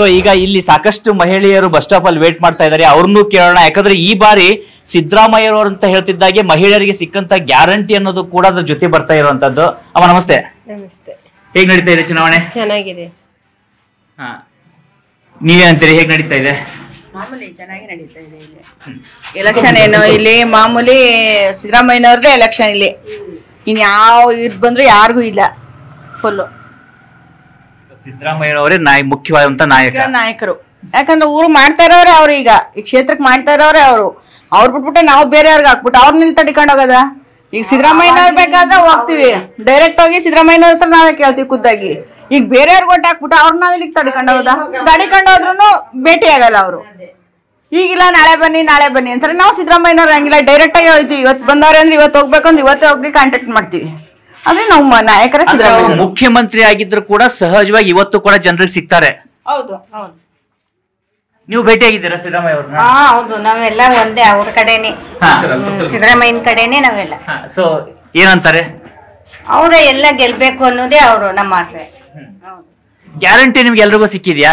So ಈಗ ಇಲ್ಲಿ ಸಾಕಷ್ಟು ಮಹಿಳೆಯರು ಬಸ್ ಸ್ಟಾಪ್ ಅಲ್ಲಿ ವೇಟ್ ಮಾಡ್ತಾ ಇದ್ದಾರೆ ಅವ್ರನ್ನೂ ಕೇಳೋಣ ಯಾಕಂದ್ರೆ ಈ ಬಾರಿ ಸಿದ್ದರಾಮಯ್ಯರವರು ಅಂತ ಹೇಳ್ತಿದ್ದಾಗೆ ಮಹಿಳೆಯರಿಗೆ ಸಿಕ್ಕಂತ ಗ್ಯಾರಂಟಿ ಅನ್ನೋದು ಕೂಡ ಅದ್ರ ಜೊತೆ ಬರ್ತಾ ಇರುವಂತದ್ದು ಅಮ್ಮ ನಮಸ್ತೆ ನಮಸ್ತೆ ಹೇಗ್ ನಡೀತಾ ಇದೆ ಚುನಾವಣೆ ಚೆನ್ನಾಗಿದೆ ಹಾ ನೀವೇನಂತೀರಿ ಹೇಗ್ ನಡೀತಾ ಇದೆ ಮಾಮೂಲಿ ಚೆನ್ನಾಗಿ ನಡೀತಾ ಇದೆ ಇಲ್ಲಿ ಎಲೆಕ್ಷನ್ ಏನು ಇಲ್ಲಿ ಮಾಮೂಲಿ ಸಿದ್ದರಾಮಯ್ಯನವ್ರದ್ದೇ ಎಲೆಕ್ಷನ್ ಇಲ್ಲಿ ಇನ್ ಯಾವ ಇದ್ ಬಂದ್ರು ಯಾರಿಗೂ ಇಲ್ಲ ಫುಲ್ಲು ಸಿದ್ದರಾಮಯ್ಯರವರೇ ನಾಯ ಮುಖ್ಯವಾದಂತ ನಾಯಕ ನಾಯಕರು ಯಾಕಂದ್ರೆ ಊರು ಮಾಡ್ತಾ ಇರೋರೆ ಅವ್ರು ಈಗ ಈ ಕ್ಷೇತ್ರಕ್ಕೆ ಮಾಡ್ತಾ ಇರೋರೆ ಅವರು ಅವ್ರು ಬಿಟ್ಬಿಟ್ಟೆ ನಾವು ಬೇರೆಯವ್ರಿಗೆ ಹಾಕ್ಬಿಟ್ಟು ಅವ್ರ ನಿಲ್ ತಡಿಕೊಂಡು ಹೋಗದ ಈಗ ಸಿದ್ದರಾಮಯ್ಯನವ್ರು ಬೇಕಾದ್ರೆ ಹೋಗ್ತೀವಿ ಡೈರೆಕ್ಟ್ ಹೋಗಿ ಸಿದ್ದರಾಮಯ್ಯನವ್ರ ಹತ್ರ ನಾವೇ ಕೇಳ್ತೀವಿ ಖುದ್ದಾಗಿ ಈಗ ಬೇರೆಯವ್ರಿಗೆ ಒಟ್ಟು ಹಾಕ್ಬಿಟ್ಟು ಅವ್ರು ನಾವ್ ಇಲ್ಲಿಗೆ ತಡಿಕೊಂಡು ಹೋಗದ ತಡಿಕೊಂಡು ಹೋದ್ರು ಭೇಟಿ ಆಗಲ್ಲ ಅವರು ಈಗಿಲ್ಲ ನಾಳೆ ಬನ್ನಿ ನಾಳೆ ಬನ್ನಿ ಅಂತಾರೆ ನಾವು ಸಿದ್ದರಾಮಯ್ಯನವ್ರು ಹಂಗಿಲ್ಲ ಡೈರೆಕ್ಟ್ ಆಗಿ ಹೋಗ್ತೀವಿ ಇವತ್ತು ಬಂದವ್ರೆ ಅಂದ್ರೆ ಇವತ್ತು ಹೋಗ್ಬೇಕು ಅಂದ್ರೆ ಇವತ್ತೇ ಹೋಗಿ ಕಾಂಟ್ಯಾಕ್ಟ್ ಮಾಡ್ತೀವಿ ಅಂದ್ರೆ ನಾವು ಮ- ನಾಯಕರ ಅಂದ್ರೆ ಅವ್ರು ಸಿದ್ದರಾಮಯ್ಯ ಮುಖ್ಯಮಂತ್ರಿ ಆಗಿದ್ರು ಕೂಡ ಸಹಜವಾಗಿ ಇವತ್ತು ಕೂಡ ಜನರಿಗೆ ಸಿಗ್ತಾರೆ ಹೌದು ಹೌದು ನೀವು ಭೇಟಿಯಾಗಿದ್ದೀರಾ ಸಿದ್ದರಾಮಯ್ಯ ಅವ್ರನ್ನ ಹಾ ಹೌದು ನಾವೆಲ್ಲ ಒಂದೇ ಅವ್ರ ಕಡೆನೆ ಹಾ. ಸಿದ್ದರಾಮಯ್ಯನ ಕಡೆನೆ ನಾವೆಲ್ಲ ಸೊ ಏನಂತಾರೆ ಅವ್ರ ಎಲ್ಲ ಗೆಲ್ಬೇಕು ಅನ್ನೋದೇ ಅವರು ನಮ್ಮ ಆಸೆ ಹೌದು ಗ್ಯಾರಂಟಿ ನಿಮ್ಗೆ ಎಲ್ರಿಗೂ ಸಿಕ್ಕಿದ್ಯಾ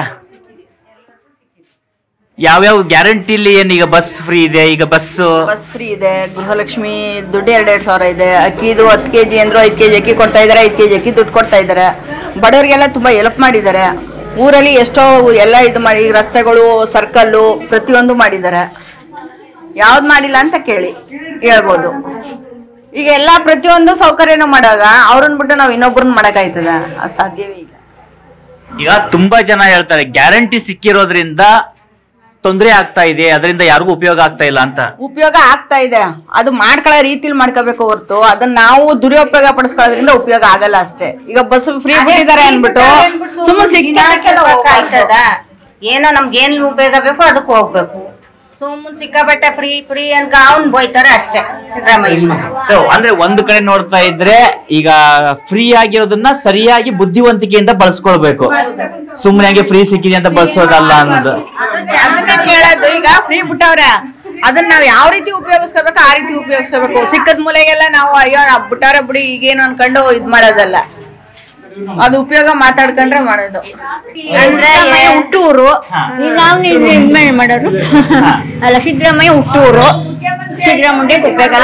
ಯಾವ್ಯಾವ ಗ್ಯಾರಂಟಿಲಿ ಏನ್ ಈಗ ಬಸ್ ಫ್ರೀ ಇದೆ ಈಗ ಬಸ್ ಬಸ್ ಫ್ರೀ ಇದೆ ಗೃಹಲಕ್ಷ್ಮಿ ದುಡ್ಡು ಎರಡೆರಡು ಸಾವಿರ ಇದೆ ಅಕ್ಕಿದು ಹತ್ತು ಕೆ ಜಿ ಅಂದ್ರು ಐದು ಕೆ ಜಿ ಅಕ್ಕಿ ಕೊಡ್ತಾ ಇದ್ದಾರೆ ಐದು ಕೆ ಜಿ ಅಕ್ಕಿ ದುಡ್ಡು ಕೊಡ್ತಾ ಇದ್ದಾರೆ ಬಡವರಿಗೆಲ್ಲ ತುಂಬಾ ಹೆಲ್ಪ್ ಮಾಡಿದ್ದಾರೆ ಊರಲ್ಲಿ ಎಷ್ಟೋ ಎಲ್ಲ ಇದು ಮಾಡಿ ಈಗ ರಸ್ತೆಗಳು ಸರ್ಕಲ್ಲು ಪ್ರತಿಯೊಂದು ಮಾಡಿದ್ದಾರೆ ಯಾವ್ದು ಮಾಡಿಲ್ಲ ಅಂತ ಕೇಳಿ ಹೇಳ್ಬೋದು ಈಗ ಎಲ್ಲ ಪ್ರತಿಯೊಂದು ಸೌಕರ್ಯನೂ ಮಾಡಾಗ ಅವ್ರನ್ನ ಬಿಟ್ಟು ನಾವು ಇನ್ನೊಬ್ರನ್ನ ಮಾಡಕ್ಕಾಯ್ತದ ಅದು ಸಾಧ್ಯವೇ ಇಲ್ಲ ಈಗ ತುಂಬಾ ಜನ ಹೇಳ್ತಾರೆ ಗ್ಯಾರಂಟಿ ಸಿಕ್ಕಿರೋದ್ರಿಂದ ತೊಂದರೆ ಆಗ್ತಾ ಇದೆ ಅದರಿಂದ ಯಾರಿಗೂ ಉಪಯೋಗ ಆಗ್ತಾ ಇಲ್ಲ ಅಂತ ಉಪಯೋಗ ಆಗ್ತಾ ಇದೆ ಅದು ಮಾಡ್ಕೊಳ್ಳೋ ರೀತಿಲಿ ಮಾಡ್ಕೋಬೇಕು ಹೊರತು ಅದನ್ನ ನಾವು ದುರುಪಯೋಗ ಪಡಿಸ್ಕೊಳ್ಳೋದ್ರಿಂದ ಉಪಯೋಗ ಆಗಲ್ಲ ಅಷ್ಟೇ ಈಗ ಬಸ್ ಫ್ರೀ ಬಿಟ್ಟಿದ್ದಾರೆ ಅನ್ಬಿಟ್ಟು ಸುಮ್ಮನೆ ಸಿಕ್ಕಾಕೆಲ್ಲ ಆಯ್ತದ ಏನೋ ನಮ್ಗೇನ್ ಉಪಯೋಗ ಬೇಕೋ ಅದಕ್ಕೆ ಹೋಗ್ಬೇಕು ಸುಮ್ಮನೆ ಸಿಕ್ಕಾಪಟ್ಟೆ ಫ್ರೀ ಫ್ರೀ ಅನ್ಕ ಅವ್ನ್ ಬೋಯ್ತಾರೆ ಅಷ್ಟೇ ಸಿದ್ದರಾಮಯ್ಯ ಸೊ ಅಂದ್ರೆ ಒಂದು ಕಡೆ ನೋಡ್ತಾ ಇದ್ರೆ ಈಗ ಫ್ರೀ ಆಗಿರೋದನ್ನ ಸರಿಯಾಗಿ ಬುದ್ಧಿವಂತಿಕೆಯಿಂದ ಬಳಸ್ಕೊಳ್ಬೇಕು ಸುಮ್ಮನೆ ಹಾಗೆ ಫ್ರೀ ಸಿಕ್ಕಿದೆ ಅಂತ ಬಳಸೋದಲ್ಲ ಅನ್ನೋದು ಅದನ್ನ ಕೇಳೋದು ಈಗ ಫ್ರೀ ಬಿಟ್ಟವ್ರೆ ಅದನ್ನ ನಾವ್ ಯಾವ ರೀತಿ ಉಪಯೋಗಿಸ್ಕೋಬೇಕು ಆ ರೀತಿ ಉಪಯೋಗಿಸ್ಕೋಬೇಕು ಸಿಕ್ಕದ ಮೂಲೆಗೆಲ್ಲ ನಾವು ಅಯ್ಯೋ ನಾವ್ ಬಿಟ್ಟಾರೆ ಬಿಡಿ ಈಗೇನು ಅನ್ಕೊಂಡು ಇದ್ ಮಾಡೋದಲ್ಲ ಅದು ಉಪಯೋಗ ಮಾತಾಡ್ಕೊಂಡ್ರೆ ಮಾಡೋದು ಅಂದ್ರೆ ಹುಟ್ಟೂರು ಈಗ ಅವ್ನು ಇದ್ಮೇಲೆ ಮಾಡೋರು ಅಲ್ಲ ಸಿದ್ದರಾಮಯ್ಯ ಹುಟ್ಟೂರು ಸಿದ್ದರಾಮಯ್ಯ ಉಪಯೋಗ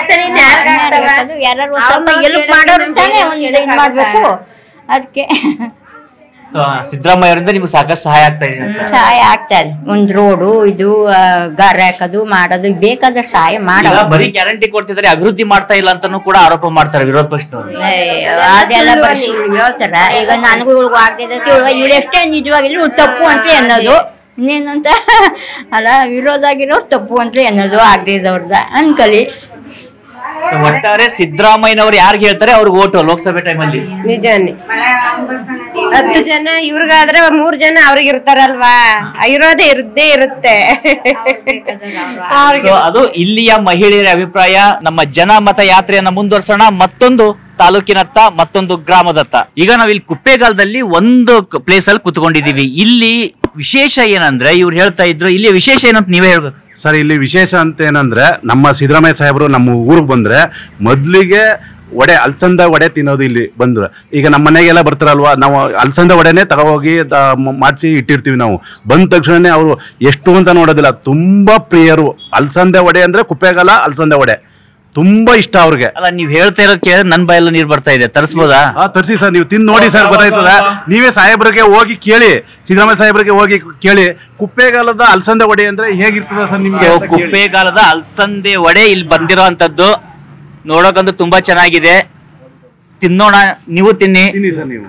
ಯಾರು ಸ್ವಲ್ಪ ಎಲ್ಪ್ ಮಾಡೋರು ತಾನೇ ಒಂದು ಇದು ಮಾಡ್ಬೇಕು ಅದಕ್ಕೆ ಸೊ ಸಿದ್ದರಾಮಯ್ಯ ಅವರಿಂದ ನಿಮ್ಗೆ ಸಾಕಷ್ಟು ಸಹಾಯ ಆಗ್ತಾ ಇದೆ ಅಂತ ಸಹಾಯ ಆಗ್ತದೆ ಒಂದ್ ರೋಡು ಇದು ಆ, ಗಾರೆ ಹಾಕೋದು ಮಾಡೋದು ಬೇಕಾದ ಸಹಾಯ ಈಗ ಮಾಡೋ ಬರೀ ಗ್ಯಾರಂಟಿ ಕೊಡ್ತಿದ್ದಾರೆ ಅಭಿವೃದ್ಧಿ ಮಾಡ್ತಾ ಇಲ್ಲ ಅಂತಾನು ಕೂಡ ಆರೋಪ ಮಾಡ್ತಾರೆ ವಿರೋಧ ಪಕ್ಷದವರು ಅದೆಲ್ಲ ಬರೀ ಸುಳ್ಳು ಹೇಳ್ತಾರ ಈಗ ನನಗೂ ಇವಳಿಗೂ ಆಗ್ತಿದೆ ಇವಳು ಇವಳು ಎಷ್ಟೇ ನಿಜವಾಗಿದ್ರು ಇವ್ಳು ತಪ್ಪು ಅಂತ ಅನ್ನೋದು ಇನ್ನೇನಂತ ಅಲ್ಲ ವಿರೋಧ ಆಗಿರೋರು ತಪ್ಪು ಅಂತ ಅನ್ನೋದು ಆಗ್ದಿದ್ದವ್ರದ ಅನ್ಕಲಿ ಒಟ್ಟಾರೆ ಸಿದ್ದರಾಮಯ್ಯನವರು ಯಾರಿಗೆ ಹೇಳ್ತಾರೆ ಅವ್ರಿಗೆ ಓಟು ಲೋಕಸಭೆ ಟೈಮಲ್ಲಿ ನಿಜಾನೆ ಹತ್ತು ಜನ ಇವ್ರಿಗಾದ್ರೆ ಮೂರ್ ಜನ ಅವ್ರಿಗೆ ಇರ್ತಾರಲ್ವಾ ಇರೋದೇ ಇರದೇ ಇರುತ್ತೆ ಸೊ ಅದು ಇಲ್ಲಿಯ ಮಹಿಳೆಯರ ಅಭಿಪ್ರಾಯ ನಮ್ಮ ಜನ ಮತ ಯಾತ್ರೆಯನ್ನ ಮುಂದುವರ್ಸೋಣ ಮತ್ತೊಂದು ತಾಲೂಕಿನತ್ತ ಮತ್ತೊಂದು ಗ್ರಾಮದತ್ತ ಈಗ ನಾವ್ ಇಲ್ಲಿ ಕುಪ್ಪೇಗಾಲದಲ್ಲಿ ಒಂದು ಪ್ಲೇಸ್ ಅಲ್ಲಿ ಕುತ್ಕೊಂಡಿದೀವಿ ಇಲ್ಲಿ ವಿಶೇಷ ಏನಂದ್ರೆ ಇವ್ರು ಹೇಳ್ತಾ ಇದ್ರು ಇಲ್ಲಿ ವಿಶೇಷ ಏನಂತ ನೀವೇ ಹೇಳ್ಬೇಕು ಸರ್ ಇಲ್ಲಿ ವಿಶೇಷ ಅಂತ ಏನಂದ್ರೆ ನಮ್ಮ ಸಿದ್ದರಾಮಯ್ಯ ಸಾಹೇಬರು ನಮ್ಮ ಊರಿಗೆ ಬಂದ್ರೆ ಮೊದಲಿಗೆ ವಡೆ ಅಲ್ಸಂದ ವಡೆ ತಿನ್ನೋದು ಇಲ್ಲಿ ಬಂದ್ರು ಈಗ ನಮ್ಮ ಮನೆಗೆಲ್ಲ ಬರ್ತಾರಲ್ವಾ ನಾವು ಅಲ್ಸಂದ ವಡೆನೇ ತಗೋಗಿ ಮಾಡಿಸಿ ಇಟ್ಟಿರ್ತೀವಿ ನಾವು ಬಂದ ತಕ್ಷಣನೇ ಅವರು ಎಷ್ಟು ಅಂತ ನೋಡೋದಿಲ್ಲ ತುಂಬಾ ಪ್ರಿಯರು ಅಲ್ಸಂದೆ ವಡೆ ಅಂದ್ರೆ ಕುಪ್ಪೆಗಾಲ ಅಲ್ಸಂದೆ ವಡೆ ತುಂಬಾ ಇಷ್ಟ ಅವ್ರಿಗೆ ಅಲ್ಲ ನೀವ್ ಹೇಳ್ತಾ ಇರೋದ್ ಕೇಳಿದ್ರೆ ನನ್ ಬಾಯಲ್ಲೂ ನೀರ್ ಬರ್ತಾ ಇದೆ ತರಿಸ್ಬೋದಾ ಆ ತರ್ಸಿ ಸರ್ ನೀವು ತಿಂದು ನೋಡಿ ಸರ್ ಗೊತ್ತಾಯ್ತದ ನೀವೇ ಸಾಹೇಬ್ರಿಗೆ ಹೋಗಿ ಕೇಳಿ ಸಿದ್ದರಾಮಯ್ಯ ಸಾಹೇಬ್ರಿಗೆ ಹೋಗಿ ಕೇಳಿ ಕುಪ್ಪೆಗಾಲದ ಅಲ್ಸಂದೆ ವಡೆ ಅಂದ್ರೆ ಹೇಗಿರ್ತದ ಸರ್ ಸೊ ನಿಮ್ಗೆ ಅಂತ ಕೇಳಿ. ಕುಪ್ಪೇಗಾಲದ ಅಲ್ಸಂದೆ ವಡೆ ಇಲ್ಲಿ ಬಂದಿರೋ ಅಂತದ್ದು ನೋಡೋಕಂತೂ ತುಂಬಾ ಚೆನ್ನಾಗಿದೆ ತಿನ್ನೋಣ ನೀವು ತಿನ್ನಿ ತಿನ್ನಿ ಸರ್ ನೀವು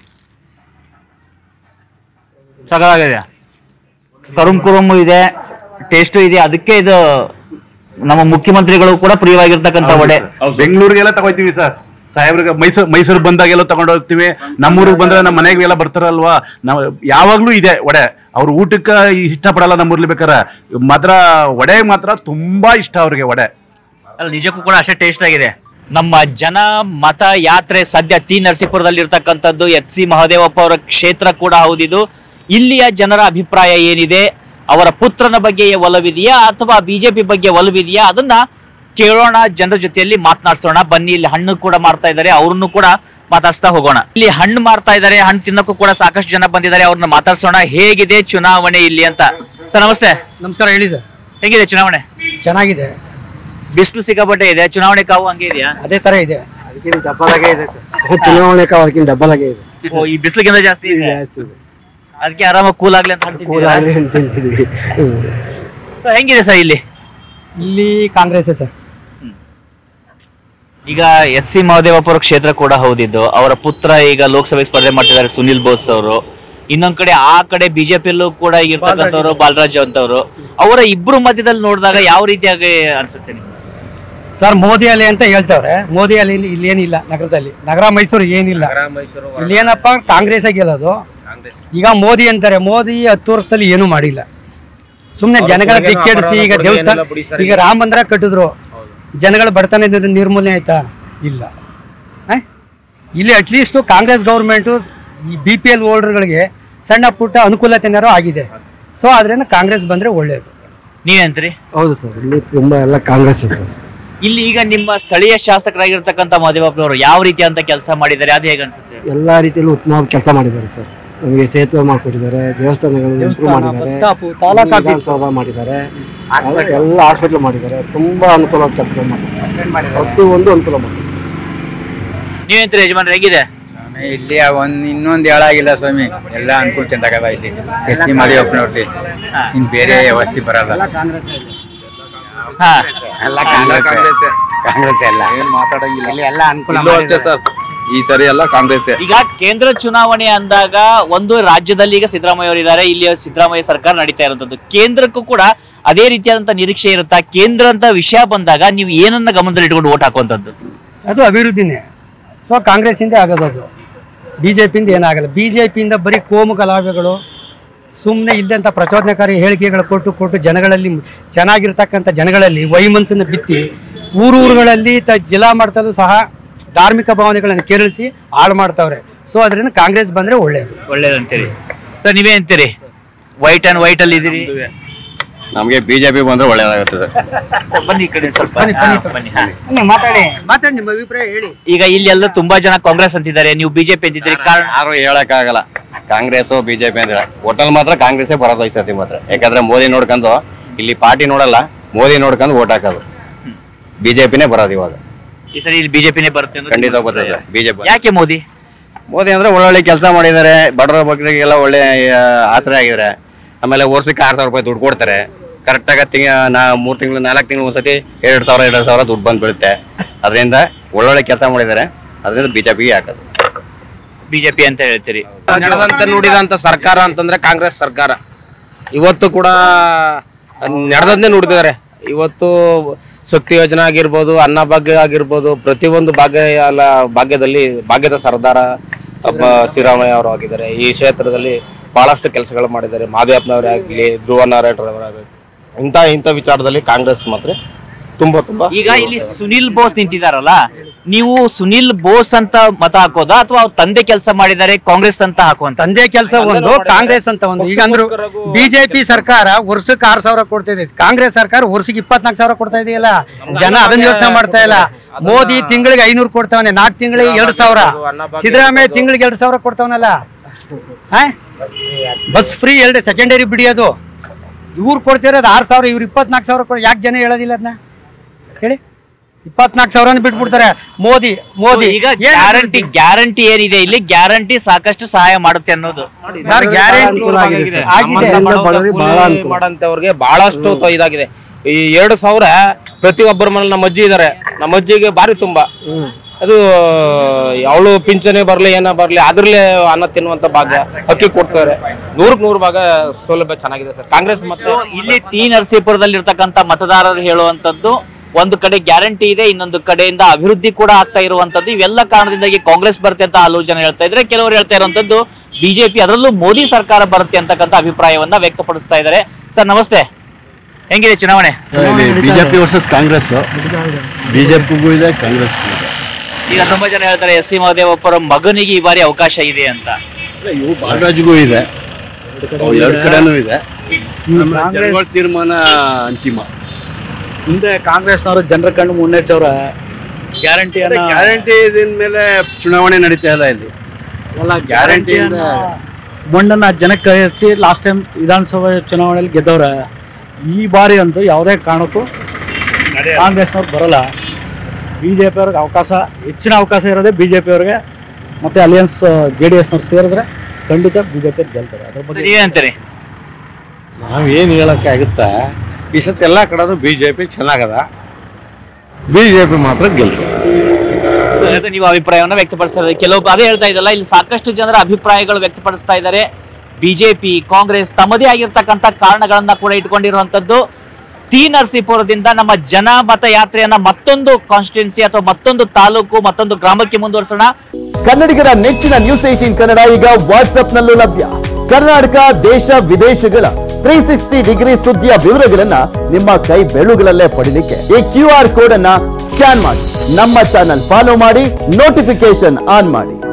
ಸಗಲಾಗಿದೆ ಕರುಮ್ ಕುರುಮು ಇದೆ ಟೇಸ್ಟು ಇದೆ ಅದಕ್ಕೆ ಇದು ನಮ್ಮ ಮುಖ್ಯಮಂತ್ರಿಗಳು ಕೂಡ ಪ್ರಿಯವಾಗಿರ್ತಕ್ಕಂಥ ವಡೆ ಬೆಂಗಳೂರಿಗೆಲ್ಲ ತಗೋತೀವಿ ಸರ್ ಸಾಹೇಬ್ರಿಗೆ ಮೈಸೂರು ಮೈಸೂರು ಬಂದಾಗೆಲ್ಲ ತಗೊಂಡು ಹೋಗ್ತೀವಿ ನಮ್ಮೂರಿಗೆ ಬಂದ್ರೆ ನಮ್ಮ ಮನೆಗೆಲ್ಲ ಬರ್ತಾರಲ್ವಾ ನಾವು ಯಾವಾಗ್ಲೂ ಇದೆ ವಡೆ ಅವ್ರ ಊಟಕ್ಕೆ ಇಷ್ಟಪಡಲ್ಲ ನಮ್ಮೂರ್ಲಿ ಬೇಕಾರೆ ಮಾತ್ರ ವಡೆ ಮಾತ್ರ ತುಂಬಾ ಇಷ್ಟ ಅವ್ರಿಗೆ ವಡೆ ಅಲ್ಲ ನಿಜಕ್ಕೂ ಕೂಡ ಅಷ್ಟೇ ಟೇಸ್ಟ್ ಆಗಿದೆ ನಮ್ಮ ಜನ ಮತ ಯಾತ್ರೆ ಸದ್ಯ ಟಿ ನರಸೀಪುರದಲ್ಲಿ ಇರ್ತಕ್ಕಂಥದ್ದು ಎಚ್ ಸಿ ಮಹದೇವಪ್ಪ ಅವರ ಕ್ಷೇತ್ರ ಕೂಡ ಹೌದಿದು ಇಲ್ಲಿಯ ಜನರ ಅಭಿಪ್ರಾಯ ಏನಿದೆ ಅವರ ಪುತ್ರನ ಬಗ್ಗೆ ಒಲವಿದೆಯಾ ಅಥವಾ ಬಿಜೆಪಿ ಬಗ್ಗೆ ಒಲವಿದೆಯಾ ಅದನ್ನ ಕೇಳೋಣ ಜನರ ಜೊತೆಯಲ್ಲಿ ಮಾತನಾಡ್ಸೋಣ ಬನ್ನಿ ಇಲ್ಲಿ ಹಣ್ಣು ಕೂಡ ಮಾರ್ತಾ ಇದ್ದಾರೆ ಅವ್ರನ್ನು ಕೂಡ ಮಾತಾಡ್ಸ್ತಾ ಹೋಗೋಣ ಇಲ್ಲಿ ಹಣ್ಣು ಮಾರ್ತಾ ಇದ್ದಾರೆ ಹಣ್ಣು ತಿನ್ನಕ್ಕೂ ಕೂಡ ಸಾಕಷ್ಟು ಜನ ಬಂದಿದ್ದಾರೆ ಅವ್ರನ್ನ ಮಾತಾಡ್ಸೋಣ ಹೇಗಿದೆ ಚುನಾವಣೆ ಇಲ್ಲಿ ಅಂತ ಸರ್ ನಮಸ್ತೆ ನಮಸ್ಕಾರ ಹೇಳಿ ಸರ್ ಹೇಗಿದೆ ಚುನಾವಣೆ ಚೆನ್ನಾಗಿದೆ ಬಿಸಿಲು ಸಿಕ್ಕಾಪಟ್ಟೆ ಇದೆ ಚುನಾವಣೆ ಕಾವು ಹಂಗೆ ಇದೆಯಾ ಅದೇ ತರ ಇದೆ ಅದಕ್ಕಿಂತ ಡಬ್ಬಲಾಗೆ ಇದೆ ಸರ್ ಚುನಾವಣೆ ಅದಕ್ಕಿಂತ ಡಬ್ಬಲಾಗೆ ಇದೆ ಓ ಈ ಬಿಸಿಲಿಗಿಂತ ಜಾಸ್ತಿ ಇದೆ ಜಾಸ್ತಿ ಇದೆ ಅದಕ್ಕೆ ಆರಾಮಾಗಿ ಕೂಲ್ ಆಗ್ಲಿ ಅಂತ ಕೂಲ್ ಹೇಳ್ತಿದ್ದೀರಾ? ಆಗಲಿ ಅಂತ ತಿಂತಿದ್ವಿ ಹ್ಮ್. ಸರ್ ಹೆಂಗಿದೆ ಸರ್ ಇಲ್ಲಿ ಇಲ್ಲಿ ಕಾಂಗ್ರೆಸ್ ಸರ್ ಈಗ ಎಚ್ ಸಿ ಮಹದೇವಪ್ಪ ಅವರ ಕ್ಷೇತ್ರ ಕೂಡ ಹೌದಿದ್ದು ಅವರ ಪುತ್ರ ಈಗ ಲೋಕಸಭೆಗೆ ಸ್ಪರ್ಧೆ ಮಾಡ್ತಿದ್ದಾರೆ ಸುನಿಲ್ ಬೋಸ್ ಅವರು ಇನ್ನೊಂದ್ ಕಡೆ ಆ ಕಡೆ ಬಿಜೆಪಿಯಲ್ಲೂ ಕೂಡ ಈಗ ಇರ್ತಕ್ಕಂಥವ್ರು ಬಾಲರಾಜ್ ಅಂತವ್ರು ಅವರ ಇಬ್ರು ಮಧ್ಯದಲ್ಲಿ ನೋಡಿದಾಗ ಯಾವ ರೀತಿಯಾಗಿ ಅನ್ಸುತ್ತೆ ನಿಮ್ಗೆ? ಸರ್ ಮೋದಿ ಅಲೆ ಅಂತ ಹೇಳ್ತವ್ರೆ ಮೋದಿ ಅಲೆ ಇಲ್ಲಿ ಇಲ್ಲಿ ಏನಿಲ್ಲ ನಗರದಲ್ಲಿ ನಗರ ಮೈಸೂರು ಏನಿಲ್ಲ ಇಲ್ಲಿ ಏನಪ್ಪ ಕಾಂಗ್ರೆಸ್ ಗೆಲ್ಲೋದು ಈಗ ಮೋದಿ ಅಂತಾರೆ ಮೋದಿ ಹತ್ತು ವರ್ಷದಲ್ಲಿ ಏನು ಮಾಡಿಲ್ಲ ಸುಮ್ಮನೆ ಜನಗಳ ದಿಕ್ಕೆಡಿಸಿ ಈಗ ದೇವಸ್ಥಾನ ಈಗ ರಾಮ ಮಂದಿರ ಕಟ್ಟಿದ್ರು ಜನಗಳ ಬಡತನ ಇದ್ದಿದ್ದು ನಿರ್ಮೂಲನೆ ಆಯ್ತಾ ಇಲ್ಲ ಆ? ಇಲ್ಲಿ ಅಟ್ಲೀಸ್ಟ್ ಕಾಂಗ್ರೆಸ್ ಗೌರ್ಮೆಂಟು ಈ ಬಿ ಪಿ ಎಲ್ ಹೋಲ್ಡರ್ಗಳಿಗೆ ಸಣ್ಣ ಪುಟ್ಟ ಅನುಕೂಲತೆನಾರು ಆಗಿದೆ ಸೊ ಅದರಿಂದ ಕಾಂಗ್ರೆಸ್ ಬಂದ್ರೆ ಒಳ್ಳೇದು ನೀವೇಂತ್ರಿ ಹೌದು ಸರ್ ಇಲ್ಲಿ ತುಂಬಾ ಎಲ್ಲ ಕಾಂಗ್ರೆಸ್ ಸರ್ ಇಲ್ಲಿ ಈಗ ನಿಮ್ಮ ಸ್ಥಳೀಯ ಶಾಸಕರಾಗಿರ್ತಕ್ಕಂಥ ಮಹದೇವಪ್ಪನವರು ಯಾವ ರೀತಿ ಅಂತ ಕೆಲಸ ಮಾಡಿದ್ದಾರೆ ಅದು ಹೇಗೆ ಅನ್ಸುತ್ತೆ ಎಲ್ಲಾ ರೀತಿಯಲ್ಲೂ ಉತ್ತಮವಾದ ಕೆಲಸ ಮಾಡಿದ್ದಾರೆ ಸರ್ ನಮಗೆ ಸೇತುವೆ ಮಾಡಿಕೊಟ್ಟಿದ್ದಾರೆ ದೇವಸ್ಥಾನಗಳನ್ನು ಇಂಪ್ರೂವ್ ಮಾಡಿದ್ದಾರೆ ವಿಧಾನಸೌಧ ಮಾಡಿದ್ದಾರೆ ಎಲ್ಲ ಹಾಸ್ಪಿಟ್ಲ್ ಮಾಡಿದ್ದಾರೆ ತುಂಬಾ ಅನುಕೂಲವಾದ ಕೆಲಸಗಳು ಮಾಡಿದ್ದಾರೆ ಪ್ರತಿಯೊಂದು ಅನುಕೂಲ ಮಾಡಿದ್ದಾರೆ ನೀವೇಂತ್ರಿ ಯಜಮಾನ್ರೆ ಹೇಗಿದೆ ಇಲ್ಲಿ ಒಂದ್ ಇನ್ನೊಂದ್ ಹೇಳಾಗಿಲ್ಲ ಸ್ವಾಮಿ ಎಲ್ಲ ಅನುಕೂಲ ಚಂದಾಗದ ಇಲ್ಲಿ ಎಸ್ ಟಿ ಮರಿಯಪ್ಪನವ್ರದ್ದು ಇನ್ ಬೇರೆ ವ್ಯವಸ್ಥೆ ಬರಲ್ಲ ಹಾ ಎಲ್ಲ ಕಾಂಗ್ರೆಸ್ ಕಾಂಗ್ರೆಸ್ ಎಲ್ಲ ಏನ್ ಮಾತಾಡಂಗಿಲ್ಲ ಇಲ್ಲಿ ಎಲ್ಲ ಅನುಕೂಲ ಅಷ್ಟೇ ಸರ್ ಈ ಸರಿ ಎಲ್ಲ ಕಾಂಗ್ರೆಸ್ ಈಗ ಕೇಂದ್ರ ಚುನಾವಣೆ ಅಂದಾಗ ಒಂದು ರಾಜ್ಯದಲ್ಲಿ ಈಗ ಸಿದ್ದರಾಮಯ್ಯ ಅವರು ಇದ್ದಾರೆ ಇಲ್ಲಿ ಸಿದ್ದರಾಮಯ್ಯ ಸರ್ಕಾರ ನಡೀತಾ ಇರುವಂತದ್ದು ಕೇಂದ್ರಕ್ಕೂ ಕೂಡ ಅದೇ ರೀತಿಯಾದಂತ ನಿರೀಕ್ಷೆ ಇರುತ್ತಾ ಕೇಂದ್ರ ಅಂತ ವಿಷಯ ಬಂದಾಗ ನೀವು ಏನನ್ನ ಗಮನದಲ್ಲಿ ಇಟ್ಕೊಂಡು ಓಟ್ ಹಾಕುವಂತದ್ದು ಅದು ಅಭಿವೃದ್ಧಿನೇ ಸೊ ಕಾಂಗ್ರೆಸ್ಸಿಂದ ಆಗೋದು ಅದು ಬಿ ಜೆ ಪಿಯಿಂದ ಏನಾಗಲ್ಲ ಬಿ ಜೆ ಪಿಯಿಂದ ಬರೀ ಕೋಮು ಕಲಾವಿಗಳು ಸುಮ್ಮನೆ ಇಲ್ಲದಂಥ ಪ್ರಚೋದನಕಾರಿ ಹೇಳಿಕೆಗಳು ಕೊಟ್ಟು ಕೊಟ್ಟು ಜನಗಳಲ್ಲಿ ಚೆನ್ನಾಗಿರ್ತಕ್ಕಂಥ ಜನಗಳಲ್ಲಿ ವೈಮನಸ್ಸನ್ನು ಬಿತ್ತಿ ಊರೂರುಗಳಲ್ಲಿ ತ ಜಿಲ್ಲಾ ಮಟ್ಟದಲ್ಲೂ ಸಹ ಧಾರ್ಮಿಕ ಭಾವನೆಗಳನ್ನು ಕೆರಳಿಸಿ ಹಾಳು ಮಾಡ್ತಾವ್ರೆ ಸೊ ಅದರಿಂದ ಕಾಂಗ್ರೆಸ್ ಬಂದರೆ ಒಳ್ಳೆಯದು ಒಳ್ಳೇದಂತೀರಿ ಸರ್ ನೀವೇ ಅಂತೀರಿ ವೈಟ್ ಅಂಡ್ ವೈಟ್ ಅಲ್ಲಿ ಇದೀರಿ ನಮಗೆ ಬಿಜೆಪಿ ಬಂದ್ರೆ ಒಳ್ಳೇದಾಗುತ್ತದೆ ಸರ್, ಬನ್ನಿ ಈ ಕಡೆ ಸ್ವಲ್ಪ ಹಾ, ಬನ್ನಿ ಹಾ. ಮಾತಾಡಿ ಮಾತಾಡಿ ನಿಮ್ಮ ಅಭಿಪ್ರಾಯ ಹೇಳಿ ಈಗ ಇಲ್ಲಿ ಎಲ್ಲ ತುಂಬಾ ಜನ ಕಾಂಗ್ರೆಸ್ ಅಂತಿದ್ದಾರೆ ನೀವು ಬಿಜೆಪಿ ಅಂತಿದ್ದೀರಿ ಕಾರಣ ಯಾರು ಹೇಳಕ್ಕಾಗಲ್ಲ ಕಾಂಗ್ರೆಸ್ ಬಿಜೆಪಿ ಅಂದ್ರೆ ಒಟ್ಟಲ್ಲಿ ಮಾತ್ರ ಕಾಂಗ್ರೆಸ್ಸೇ ಬರೋದು ಈ ಸತಿ ಮಾತ್ರ ಯಾಕಂದ್ರೆ ಮೋದಿ ನೋಡ್ಕೊಂಡು ಇಲ್ಲಿ ಪಾರ್ಟಿ ನೋಡಲ್ಲ ಮೋದಿ ನೋಡ್ಕೊಂಡು ಓಟ್ ಹಾಕೋದು ಬಿಜೆಪಿನೇ ಬರೋದು ಇವಾಗ ಈ ಸರಿ ಇಲ್ಲಿ ಬಿಜೆಪಿನೇ ಬರುತ್ತೆ ಅನ್ನೋದು ಖಂಡಿತ ನಿಮ್ಮ ಬರ್ತದೆ ಅಭಿಪ್ರಾಯ. ಬಿಜೆಪಿ ಯಾಕೆ ಮೋದಿ ಮೋದಿ ಅಂದ್ರೆ ಒಳ್ಳೊಳ್ಳೆ ಕೆಲಸ ಮಾಡಿದ್ದಾರೆ ಬಡವರ ಬಗ್ಗರಿಗೆಲ್ಲ ಒಳ್ಳೆ ಆ, ಆಸರೆ ಆಗಿದ್ದಾರೆ ಆಮೇಲೆ ವರ್ಷಕ್ಕೆ ಆರು ಸಾವಿರ ರೂಪಾಯಿ ದುಡ್ಡು ಕೊಡ್ತಾರೆ ಕರೆಕ್ಟಾಗಿ ತಿಂಗ ನಾ ಮೂರು ತಿಂಗಳು ನಾಲ್ಕು ತಿಂಗಳು ಒಂದ್ಸತಿ ಎರಡು ಸಾವಿರ ಎರಡು ಸಾವಿರ ದುಡ್ಡು ಬಂದು ಬೀಳುತ್ತೆ ಅದರಿಂದ ಒಳ್ಳೊಳ್ಳೆ ಕೆಲಸ ಮಾಡಿದ್ದಾರೆ ಅದರಿಂದ ಬಿಜೆಪಿಗೆ ಹಾಕೋದು ಬಿಜೆಪಿ ಅಂತ ಹೇಳ್ತೀರಿ ನಡೆದಂತೆ ನುಡಿದಂತ ಸರ್ಕಾರ ಅಂತಂದ್ರೆ ಕಾಂಗ್ರೆಸ್ ಸರ್ಕಾರ ಇವತ್ತು ಕೂಡ ನಡೆದಂತೆ ನುಡಿದಿದ್ದಾರೆ ಇವತ್ತು ಶಕ್ತಿ ಯೋಜನೆ ಆಗಿರ್ಬೋದು ಅನ್ನ ಭಾಗ್ಯ ಆಗಿರ್ಬೋದು ಪ್ರತಿಯೊಂದು ಭಾಗ್ಯ ಎಲ್ಲ ಭಾಗ್ಯದಲ್ಲಿ ಭಾಗ್ಯದ ಸರ್ದಾರ ಒಬ್ಬ ಸಿದ್ದರಾಮಯ್ಯ ಅವರು ಆಗಿದ್ದಾರೆ ಈ ಕ್ಷೇತ್ರದಲ್ಲಿ ಬಹಳಷ್ಟು ಕೆಲಸಗಳು ಮಾಡಿದ್ದಾರೆ ಮಾದೇವಪ್ಪನವರೇ ಆಗಲಿ ಧ್ರುವ ನಾರಾಯಣರವರಾಗಲಿ ಇಂಥ ಇಂಥ ವಿಚಾರದಲ್ಲಿ ಕಾಂಗ್ರೆಸ್ ಮಾತ್ರ ತುಂಬಾ ತುಂಬಾ ಈಗ ಇಲ್ಲಿ ಸುನಿಲ್ ಬೋಸ್ ನಿಂತಿದಾರಲ್ಲ ನೀವು ಸುನಿಲ್ ಬೋಸ್ ಅಂತ ಮತ ಹಾಕೋದಾ ಅಥವಾ ಅವ್ರ ತಂದೆ ಕೆಲಸ ಮಾಡಿದ್ದಾರೆ ಕಾಂಗ್ರೆಸ್ ಅಂತ ಹಾಕುವಂತ ತಂದೆ ಕೆಲಸ ಒಂದು ಕಾಂಗ್ರೆಸ್ ಅಂತ ಒಂದು ಈಗ ಅಂದ್ರು ಬಿಜೆಪಿ ಸರ್ಕಾರ ವರ್ಷಕ್ಕೆ ಆರು ಸಾವಿರ ಕೊಡ್ತಾ ಇದೆ ಕಾಂಗ್ರೆಸ್ ಸರ್ಕಾರ ವರ್ಷಕ್ಕೆ ಇಪ್ಪತ್ನಾಲ್ಕು ಸಾವಿರ ಕೊಡ್ತಾ ಇದೆಯಲ್ಲ ಜನ ಅದನ್ನ ಯೋಚನೆ ಮಾಡ್ತಾ ಇಲ್ಲ ಮೋದಿ ತಿಂಗಳಿಗೆ ಐನೂರು ಕೊಡ್ತಾವನೆ ನಾಲ್ಕು ತಿಂಗಳಿಗೆ ಎರಡು ಸಾವಿರ ಸಿದ್ದರಾಮಯ್ಯ ತಿಂಗಳಿಗೆ ಎರಡು ಸಾವಿರ ಕೊಡ್ತಾವನಲ್ಲ ಆ? ಬಸ್ ಫ್ರೀ ಎರಡು ಸೆಕೆಂಡರಿ ಬಿಡಿಯೋದು ಇವ್ರು ಕೊಡ್ತಿರೋದು ಆರು ಸಾವಿರ ಇವ್ರು ಇಪ್ಪತ್ನಾಲ್ಕು ಸಾವಿರ ಕೊಡ್ ಯಾಕೆ ಜನ ಹೇಳೋದಿಲ್ಲ ಅದನ್ನ ಹೇಳಿ ಇಪ್ಪತ್ನಾಲ್ಕು ಸಾವಿರ ಬಿಟ್ಬಿಡ್ತಾರೆ ಮೋದಿ ಮೋದಿ ಈಗ ಏನ್ ಗ್ಯಾರಂಟಿ ಗ್ಯಾರಂಟಿ ಏನಿದೆ ಇಲ್ಲಿ ಗ್ಯಾರಂಟಿ ಸಾಕಷ್ಟು ಸಹಾಯ ಮಾಡುತ್ತೆ ಅನ್ನೋದು ಸರ್ ಗ್ಯಾರಂಟಿ ಆಗಿದೆ ಬಡವರಿಗೆ ಬಹಳ ಅನುಕೂಲ ಮಾಡಂತವ್ರಿಗೆ ಬಹಳಷ್ಟು ತ- ಇದಾಗಿದೆ ಈ ಎರಡು ಸಾವಿರ ಪ್ರತಿ ಒಬ್ಬರ ಮನೇಲಿ ನಮ್ಮ ಅಜ್ಜಿ ಇದಾರೆ ನಮ್ಮ ಅಜ್ಜಿಗೆ ಭಾರಿ ತುಂಬಾ ಅದು ಅವಳು ಪಿಂಚಣಿ ಬರ್ಲಿ ಏನ ಬರ್ಲಿ ಅದ್ರಲ್ಲೇ ಅನ್ನ ತಿನ್ನುವಂತ ಭಾಗ ಅಕ್ಕಿ ಕೊಡ್ತಾರೆ ನೂರಕ್ ನೂರು ಭಾಗ ಸೌಲಭ್ಯ ಚೆನ್ನಾಗಿದೆ ಸರ್ ಕಾಂಗ್ರೆಸ್ ಮತ್ತೆ ಇಲ್ಲಿ ಟಿ ನರಸೀಪುರದಲ್ಲಿ ಇರ್ತಕ್ಕಂಥ ಮತದಾರರು ಹೇಳುವಂತದ್ದು ಒಂದು ಕಡೆ ಗ್ಯಾರಂಟಿ ಇದೆ ಇನ್ನೊಂದು ಕಡೆಯಿಂದ ಅಭಿವೃದ್ಧಿ ಕೂಡ ಆಗ್ತಾ ಇರುವಂತದ್ದು ಇವೆಲ್ಲ ಕಾರಣದಿಂದಾಗಿ ಕಾಂಗ್ರೆಸ್ ಬರುತ್ತೆ ಅಂತ ಹಲವು ಜನ ಹೇಳ್ತಾ ಇದ್ರೆ ಕೆಲವರು ಹೇಳ್ತಾ ಇರುವಂತದ್ದು ಬಿಜೆಪಿ ಅದರಲ್ಲೂ ಮೋದಿ ಸರ್ಕಾರ ಬರುತ್ತೆ ಅಂತಕ್ಕಂಥ ಅಭಿಪ್ರಾಯವನ್ನ ವ್ಯಕ್ತಪಡಿಸ್ತಾ ಇದ್ದಾರೆ ಸರ್ ನಮಸ್ತೆ ಹೆಂಗಿದೆ ಚುನಾವಣೆ ಬಿಜೆಪಿ ವರ್ಸಸ್ ಕಾಂಗ್ರೆಸ್ ಬಿಜೆಪಿಗೂ ಇದೆ ಕಾಂಗ್ರೆಸ್ ಈಗ ತುಂಬಾ ಜನ ಹೇಳ್ತಾರೆ ಎಸ್ ಸಿ ಮಹದೇವಪ್ಪ ಅವರ ಮಗನಿಗೆ ಈ ಬಾರಿ ಅವಕಾಶ ಇದೆ ಅಂತ ಇವು ಬಾಲರಾಜ್ಗೂ ಇದೆ ಎರಡು ಕಡೆನೂ ಇದೆ ಜನಗಳ ತೀರ್ಮಾನ ಅಂತಿಮ ಹಿಂದೆ ಕಾಂಗ್ರೆಸ್ನವರು ಜನರ ಕಣ್ಣು ಮುನ್ನೆಚ್ಚವ್ರ ಗ್ಯಾರಂಟಿಯನ್ನ ಗ್ಯಾರಂಟಿ ಮೇಲೆ ಚುನಾವಣೆ ನಡೀತಾ ಇಲ್ಲ ಇಲ್ಲಿ ಎಲ್ಲ ಗ್ಯಾರಂಟಿಯಿಂದ ಮಣ್ಣನ್ನ ಜನಕ್ಕೆ ಹಚ್ಚಿ ಲಾಸ್ಟ್ ಟೈಮ್ ವಿಧಾನಸಭೆ ಚುನಾವಣೆಯಲ್ಲಿ ಗೆದ್ದವ್ರೆ ಈ ಬಾರಿ ಅಂತೂ ಯಾವುದೇ ಕಾರಣಕ್ಕೂ ಕಾಂಗ್ರೆಸ್ನವ್ರು ಬರಲ್ಲ ಬಿ ಜೆ ಪಿ ಅವ್ರಿಗೆ ಅವಕಾಶ ಹೆಚ್ಚಿನ ಅವಕಾಶ ಇರೋದೇ ಬಿ ಜೆ ಪಿ ಅವ್ರಿಗೆ ಮತ್ತೆ ಅಲಿಯನ್ಸ್ ಜೆ ಡಿ ಎಸ್ನವ್ರು ಸೇರಿದ್ರೆ ಖಂಡಿತ ಬಿ ಜೆ ಪಿ ಗೆಲ್ತಾರೆ ಅದ್ರ ಬಗ್ಗೆ ನೀವೇನಂತೀರಿ ನಾವ್ ಏನ್ ಹೇಳಕ್ಕೆ ಆಗುತ್ತಾ ಈ ಸತಿ ಎಲ್ಲಾ ಕಡೆನೂ ಬಿಜೆಪಿ ಚೆನ್ನಾಗದ ಬಿಜೆಪಿ ಮಾತ್ರ ಗೆಲ್ತದೆ ಅದೇ ನೀವು ಅಭಿಪ್ರಾಯವನ್ನ ವ್ಯಕ್ತಪಡಿಸ್ತಾ ಇದ್ದಾರೆ ಕೆಲವು ಅದೇ ಹೇಳ್ತಾ ಇದ್ದಲ್ಲ ಇಲ್ಲಿ ಸಾಕಷ್ಟು ಜನರ ಅಭಿಪ್ರಾಯಗಳು ವ್ಯಕ್ತಪಡಿಸ್ತಾ ಇದ್ದಾರೆ ಬಿಜೆಪಿ ಕಾಂಗ್ರೆಸ್ ತಮ್ಮದೇ ಆಗಿರ್ತಕ್ಕಂಥ ಕಾರಣಗಳನ್ನ ಕೂಡ ಇಟ್ಕೊಂಡಿರುವಂತದ್ದು ಟಿ ನರಸೀಪುರದಿಂದ ನಮ್ಮ ಜನ ಮತ ಯಾತ್ರೆಯನ್ನ ಮತ್ತೊಂದು ಕಾನ್ಸ್ಟಿಟ್ಯೂನ್ಸಿ ಅಥವಾ ಮತ್ತೊಂದು ತಾಲೂಕು ಮತ್ತೊಂದು ಗ್ರಾಮಕ್ಕೆ ಮುಂದುವರಿಸೋಣ ಕನ್ನಡಿಗರ ನೆಚ್ಚಿನ ನ್ಯೂಸ್ ಏಟೀನ್ ಕನ್ನಡ ಈಗ ವಾಟ್ಸ್ಆಪ್ನಲ್ಲೂ ಲಭ್ಯ ಕರ್ನಾಟಕ ದೇಶ ವಿದೇಶಗಳ ತ್ರೀ ಸಿಕ್ಸ್ಟಿ ಡಿಗ್ರಿ ಸುದ್ದಿಯ ವಿವರಗಳನ್ನ ನಿಮ್ಮ ಕೈ ಬೆಳುಗಳಲ್ಲೇ ಪಡಿಲಿಕ್ಕೆ ಈ ಕ್ಯೂ ಆರ್ ಕೋಡ್ ಅನ್ನ ಸ್ಕ್ಯಾನ್ ಮಾಡಿ ನಮ್ಮ ಚಾನಲ್ ಫಾಲೋ ಮಾಡಿ ನೋಟಿಫಿಕೇಶನ್ ಆನ್ ಮಾಡಿ